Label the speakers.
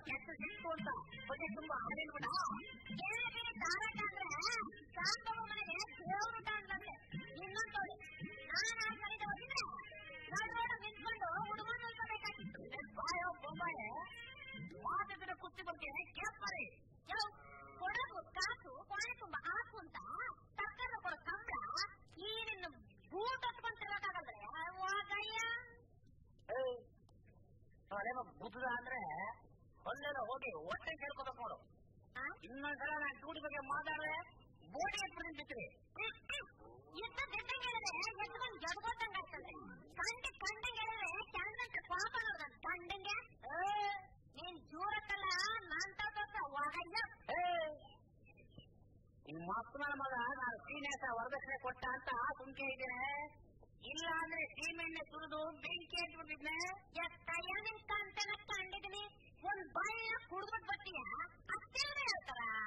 Speaker 1: ಕೆಟ್ಟ ಸಿಕ್ತು ಅಂತ ಹೊಟ್ಟೆ ತುಂಬಾ ಹಾಲಿನ ಬಿಡ ಏನಕ್ಕೆ ದಾರಾಟ ಅಂದ್ರೆ ಸಾಂಬವ ಮನೆಗೆ ದೇವ್ರ ಊಟ ಅಂತಂದ್ರೆ ಇನ್ನೊಂದ್ ತೋಳಿ ನಾನು ಆ ಕಡೆಗೆ ಹೋಗಿದ್ರೆ ನಡು ರೋಡ್ ನಿಂತ್ಕೊಂಡು ಹುಡುಗರು ನಿಲ್ಕೋಬೇಕಾಗಿತ್ತು ಬಾಯೋ ಬೊಂಬಾಳೆ ಮಾತಿದ್ರೆ ಕುತ್ತಿ ಬಗ್ಗೆ ಕೇಳ್ತಾರೆ ಯಾವ ಕೊಡಗು ಕಾಸು ಕೊನೆ ತುಂಬ ಹಾಕು ಅಂತ ತಕ್ಕದ ಕೊಡೋ ಕಂಬಳ ಈ ನಿನ್ನ ಬೂಟ್ ಹತ್ಕೊಂಡ್ ತಿರ್ಗಕ್ಕಾಗಲ್ರೆ ಹೋಗಯ್ಯ
Speaker 2: ಅದೇನೋ ಬುದ್ಧ ಅಂದ್ರೆ ಅಲ್ಲೆಲ್ಲ ಹೋಗಿ ಹೊಟ್ಟೆ ಕೇಳ್ಕೋಬೇಕು ನೋಡು
Speaker 1: ಆ?
Speaker 2: ಇನ್ನೊಂದ್ಸಲ ನಾನು ಟೂಡಿ ಬಗ್ಗೆ ಮಾತಾಡಿದ್ರೆ ಬೋಟಿ ಎತ್ಬಿಡ್ತಿರ್ತೀರಿ
Speaker 1: ಯುದ್ಧ ಗೆದ್ದಂಗೆ ಹೇಳಿದ್ರೆ ಎತ್ಕೊಂಡ್ ಜಡ್ಗೋತಂಗ ಆಗ್ತದೆ ಕಂಡ ಕಂಡಂಗೆ ಹೇಳಿದ್ರೆ ಚಂದಂತ ಪಾಪ ನೋಡ್ದಂತ ಕಂಡಂಗೆ ನೀನ್ ಜೂರಕ್ಕಲ್ಲ ನಾನ್ ತಗೋತ ಹೋಗಯ್ಯ
Speaker 2: ಈ ಮಕ್ಕಳ ಮಗ ನಾನು ಸೀನಿಯರ್ಸ ವರದಕ್ಷಿಣೆ ಕೊಟ್ಟ ಅಂತ ಸುಮ್ಕೆ ಇದ್ದೇನೆ ಇಲ್ಲ ಅಂದ್ರೆ ಸೀಮೆಣ್ಣೆ ಸುರಿದು ಬೆಂಕಿ ಹಚ್ಬಿಟ್ಟಿದ್ನೆ
Speaker 1: ಎತ್ತಯ್ಯ ನಿನ್ ಕಂತನ ಕಂಡಿದ್ದೀನಿ ಒಂದ್ ಬಾಯಿನ ಕುಡ್ದ್ಬಿಟ್ ಬರ್ತೀಯ ಅಷ್ಟೇ ಹೇಳ್ತಾರ